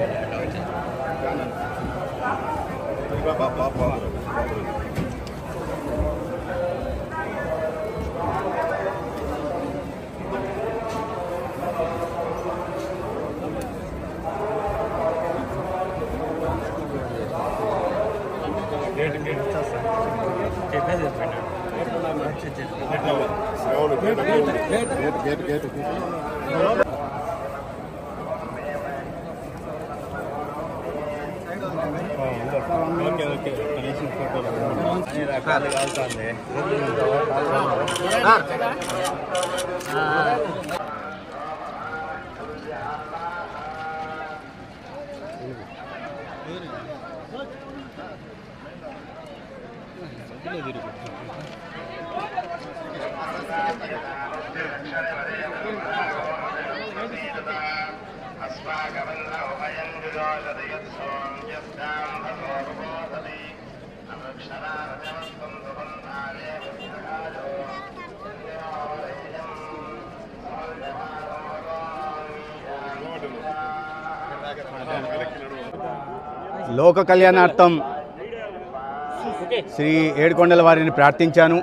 లోక కళ్యాణార్థం శ్రీ ఏడుకొండల వారిని ప్రార్థించాను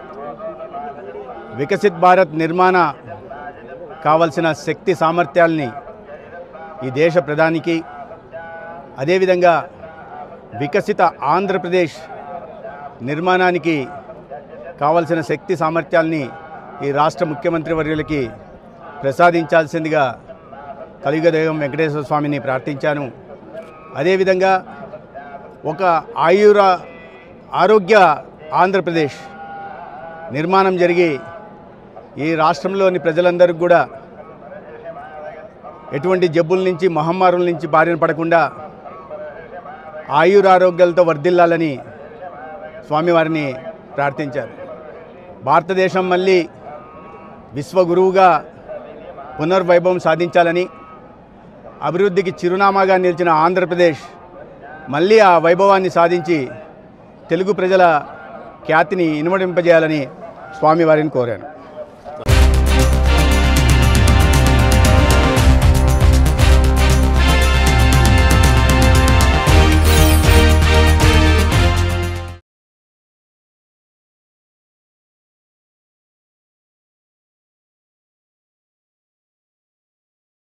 వికసిత్ భారత్ నిర్మాణ కావలసిన శక్తి సామర్థ్యాల్ని ఈ దేశ ప్రధానికి అదేవిధంగా వికసిత ఆంధ్రప్రదేశ్ నిర్మాణానికి కావలసిన శక్తి సామర్థ్యాల్ని ఈ రాష్ట్ర ముఖ్యమంత్రి వర్యులకి ప్రసాదించాల్సిందిగా కలియుగ దైవం వెంకటేశ్వర స్వామిని ప్రార్థించాను అదేవిధంగా ఒక ఆయుర ఆరోగ్య ఆంధ్రప్రదేశ్ నిర్మాణం జరిగి ఈ రాష్ట్రంలోని ప్రజలందరికీ కూడా ఎటువంటి జబ్బుల నుంచి మహమ్మారుల నుంచి బారిన పడకుండా ఆయురారోగ్యాలతో వర్ధిల్లాలని స్వామివారిని ప్రార్థించారు భారతదేశం మళ్ళీ విశ్వగురువుగా పునర్వైభవం సాధించాలని అభివృద్ధికి చిరునామాగా నిలిచిన ఆంధ్రప్రదేశ్ మళ్ళీ ఆ వైభవాన్ని సాధించి తెలుగు ప్రజల ఖ్యాతిని ఇనుమడింపజేయాలని స్వామివారిని కోరాను